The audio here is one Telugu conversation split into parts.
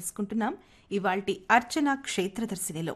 తెలుసుకుంటున్నాం ఇవాల్టి అర్చన క్షేత్రదర్శినిలో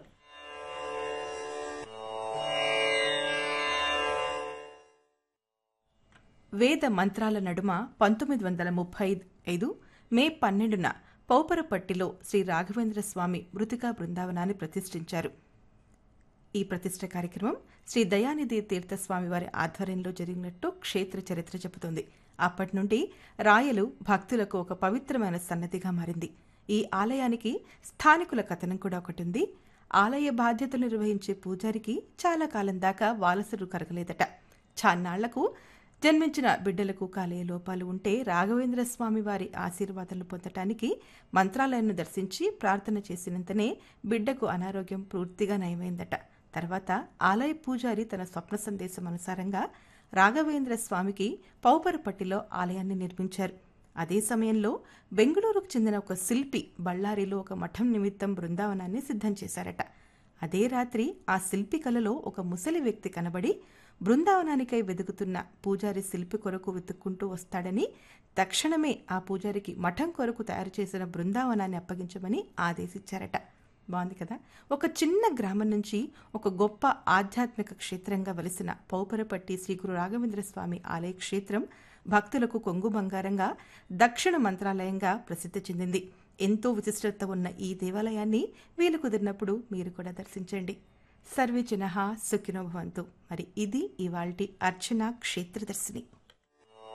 వేద మంత్రాల నడుమ పంతొమ్మిది వందల ముప్పై ఐదు మే పన్నెండున పౌపరపట్టిలో శ్రీ రాఘవేంద్ర స్వామి మృతికా బృందావనాన్ని ప్రతిష్ఠించారు ఈ ప్రతిష్ట కార్యక్రమం శ్రీ దయానిధి తీర్థస్వామి వారి ఆధ్వర్యంలో జరిగినట్టు క్షేత్ర చరిత్ర చెబుతోంది అప్పటి నుండి రాయలు భక్తులకు ఒక పవిత్రమైన సన్నతిగా మారింది ఈ ఆలయానికి స్థానికుల కథనం కూడా ఒకటి ఉంది ఆలయ బాధ్యతలు నిర్వహించే పూజారికి చాలా కాలం దాకా వాలసరు కరగలేదట చాన్నాళ్లకు జన్మించిన బిడ్డలకు కాలేయ లోపాలు ఉంటే రాఘవేంద్ర స్వామి వారి ఆశీర్వాదాలు పొందటానికి మంత్రాలయాన్ని దర్శించి ప్రార్థన చేసినంతనే బిడ్డకు అనారోగ్యం పూర్తిగా నయమైందట తర్వాత ఆలయ పూజారి తన స్వప్న సందేశం అనుసారంగా రాఘవేంద్ర స్వామికి పౌపరపట్టిలో ఆలయాన్ని నిర్మించారు అదే సమయంలో బెంగళూరుకు చెందిన ఒక శిల్పి బళ్ళారిలో ఒక మఠం నిమిత్తం బృందావనాన్ని సిద్ధం చేశారట అదే రాత్రి ఆ శిల్పి కలలో ఒక ముసలి వ్యక్తి కనబడి బృందావనానికై వెతుకుతున్న పూజారి శిల్పి కొరకు వెతుక్కుంటూ వస్తాడని తక్షణమే ఆ పూజారికి మఠం కొరకు తయారు చేసిన బృందావనాన్ని అప్పగించమని ఆదేశించారట బాగుంది కదా ఒక చిన్న గ్రామం నుంచి ఒక గొప్ప ఆధ్యాత్మిక క్షేత్రంగా వెలిసిన పౌపరపట్టి శ్రీ గురు రాఘవేంద్ర స్వామి ఆలయ క్షేత్రం భక్తులకు కొంగు బంగారంగా దక్షిణ మంత్రాలయంగా ప్రసిద్ధి చెందింది ఎంతో విశిష్టత ఉన్న ఈ దేవాలయాన్ని వీలు కుదిరినప్పుడు మీరు కూడా దర్శించండి సర్వే జన సుఖినో భవంతు మరి ఇది ఇవాల్టి అర్చన క్షేత్రదర్శిని